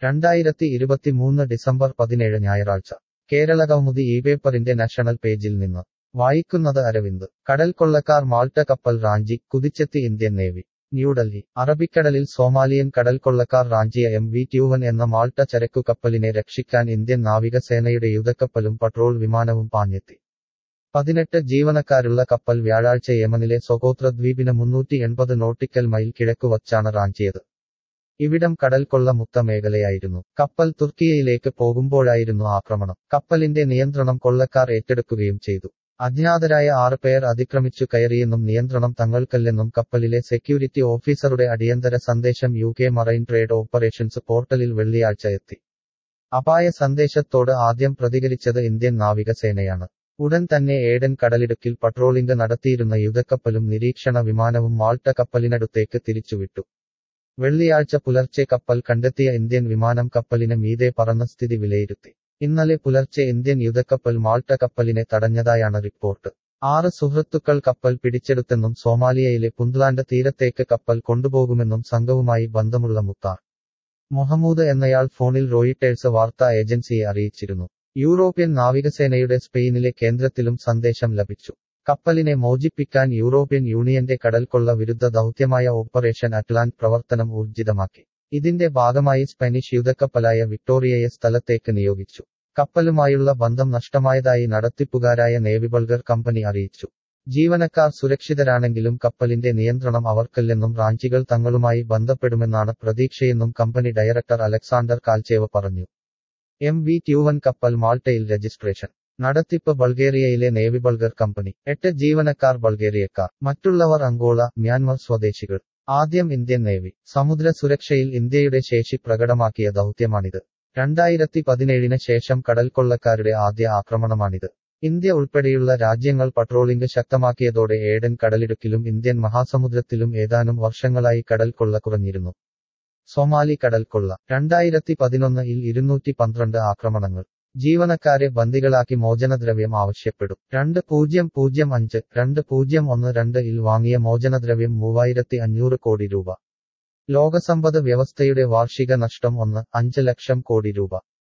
രണ്ടായിരത്തി ഇരുപത്തിമൂന്ന് ഡിസംബർ പതിനേഴ് ഞായറാഴ്ച കേരളകൗമുദി ഈ പേപ്പറിന്റെ നാഷണൽ പേജിൽ നിന്ന് വായിക്കുന്നത് അരവിന്ദ് കടൽക്കൊള്ളക്കാർ മാൾട്ട കപ്പൽ റാഞ്ചി കുതിച്ചെത്തി ഇന്ത്യൻ നേവി ന്യൂഡൽഹി അറബിക്കടലിൽ സോമാലിയൻ കടൽക്കൊള്ളക്കാർ റാഞ്ചിയ എം വി ട്യൂവൻ എന്ന മാൾട്ട ചരക്കു കപ്പലിനെ രക്ഷിക്കാൻ ഇന്ത്യൻ നാവികസേനയുടെ യുദ്ധക്കപ്പലും പട്രോൾ വിമാനവും പാഞ്ഞെത്തി പതിനെട്ട് ജീവനക്കാരുള്ള കപ്പൽ വ്യാഴാഴ്ച യമനിലെ സൊകോത്ര ദ്വീപിന് മുന്നൂറ്റി എൺപത് നോട്ടിക്കൽ മൈൽ കിഴക്കു വച്ചാണ് റാഞ്ചിയത് ഇവിടം കടൽക്കൊള്ള മുക്ത മേഖലയായിരുന്നു കപ്പൽ തുർക്കിയയിലേക്ക് പോകുമ്പോഴായിരുന്നു ആക്രമണം കപ്പലിന്റെ നിയന്ത്രണം കൊള്ളക്കാർ ഏറ്റെടുക്കുകയും ചെയ്തു അജ്ഞാതരായ ആറ് പേർ അതിക്രമിച്ചു കയറിയെന്നും നിയന്ത്രണം തങ്ങൾക്കല്ലെന്നും കപ്പലിലെ സെക്യൂരിറ്റി ഓഫീസറുടെ അടിയന്തര സന്ദേശം U K marine trade operations പോർട്ടലിൽ വെള്ളിയാഴ്ച എത്തി അപായ സന്ദേശത്തോട് ആദ്യം പ്രതികരിച്ചത് ഇന്ത്യൻ നാവികസേനയാണ് ഉടൻ തന്നെ ഏഡൻ കടലിടുക്കിൽ പട്രോളിംഗ് നടത്തിയിരുന്ന യുദ്ധക്കപ്പലും നിരീക്ഷണ വിമാനവും മാൾട്ട കപ്പലിനടുത്തേക്ക് തിരിച്ചുവിട്ടു വെള്ളിയാഴ്ച പുലർച്ചെ കപ്പൽ കണ്ടെത്തിയ ഇന്ത്യൻ വിമാനം കപ്പലിന് മീതെ പറന്ന സ്ഥിതി വിലയിരുത്തി ഇന്നലെ പുലർച്ചെ ഇന്ത്യൻ യുദ്ധക്കപ്പൽ മാൾട്ട കപ്പലിനെ തടഞ്ഞതായാണ് റിപ്പോർട്ട് ആറ് സുഹൃത്തുക്കൾ കപ്പൽ പിടിച്ചെടുത്തെന്നും സോമാലിയയിലെ പുന്ത്ലാൻഡ് തീരത്തേക്ക് കപ്പൽ കൊണ്ടുപോകുമെന്നും സംഘവുമായി ബന്ധമുള്ള മുത്താർ മുഹമ്മൂദ് എന്നയാൾ ഫോണിൽ റോയിട്ടേഴ്സ് വാർത്താ ഏജൻസിയെ അറിയിച്ചിരുന്നു യൂറോപ്യൻ നാവികസേനയുടെ സ്പെയിനിലെ കേന്ദ്രത്തിലും സന്ദേശം ലഭിച്ചു കപ്പലിനെ മോചിപ്പിക്കാൻ യൂറോപ്യൻ യൂണിയന്റെ കടൽക്കൊള്ള വിരുദ്ധ ദൗത്യമായ ഓപ്പറേഷൻ അറ്റ്ലാന്റ് പ്രവർത്തനം ഊർജിതമാക്കി ഇതിന്റെ ഭാഗമായി സ്പാനിഷ് യുദ്ധക്കപ്പലായ വിക്ടോറിയയെ സ്ഥലത്തേക്ക് നിയോഗിച്ചു കപ്പലുമായുള്ള ബന്ധം നഷ്ടമായതായി നടത്തിപ്പുകാരായ നേവി ബൾഗർ കമ്പനി അറിയിച്ചു ജീവനക്കാർ സുരക്ഷിതരാണെങ്കിലും കപ്പലിന്റെ നിയന്ത്രണം അവർക്കല്ലെന്നും റാഞ്ചികൾ തങ്ങളുമായി ബന്ധപ്പെടുമെന്നാണ് പ്രതീക്ഷയെന്നും കമ്പനി ഡയറക്ടർ അലക്സാണ്ടർ കാൽച്ചേവ പറഞ്ഞു എം വി ട്യൂവൻ കപ്പൽ മാൾട്ടയിൽ രജിസ്ട്രേഷൻ നടത്തിപ്പ് ബൾഗേറിയയിലെ നേവി ബൾഗർ കമ്പനി എട്ട് ജീവനക്കാർ ബൾഗേറിയക്കാർ മറ്റുള്ളവർ അങ്കോള മ്യാൻമർ സ്വദേശികൾ ആദ്യം ഇന്ത്യൻ നേവി സമുദ്ര സുരക്ഷയിൽ ഇന്ത്യയുടെ ശേഷി പ്രകടമാക്കിയ ദൗത്യമാണിത് രണ്ടായിരത്തി പതിനേഴിന് ശേഷം കടൽക്കൊള്ളക്കാരുടെ ആദ്യ ആക്രമണമാണിത് ഇന്ത്യ ഉൾപ്പെടെയുള്ള രാജ്യങ്ങൾ പട്രോളിംഗ് ശക്തമാക്കിയതോടെ ഏഡൻ കടലിടുക്കിലും ഇന്ത്യൻ മഹാസമുദ്രത്തിലും ഏതാനും വർഷങ്ങളായി കടൽക്കൊള്ള കുറഞ്ഞിരുന്നു സൊമാലി കടൽക്കൊള്ള രണ്ടായിരത്തി പതിനൊന്നിൽ ഇരുന്നൂറ്റി പന്ത്രണ്ട് ആക്രമണങ്ങൾ ജീവനക്കാരെ ബന്ദികളാക്കി മോചനദ്രവ്യം ആവശ്യപ്പെടും രണ്ട് പൂജ്യം പൂജ്യം അഞ്ച് രണ്ട് പൂജ്യം ഒന്ന് രണ്ട് ഇൽ വാങ്ങിയ മോചനദ്രവ്യം മൂവായിരത്തി അഞ്ഞൂറ് കോടി രൂപ ലോകസമ്പദ് വ്യവസ്ഥയുടെ വാർഷിക നഷ്ടം ഒന്ന് അഞ്ച് ലക്ഷം കോടി രൂപ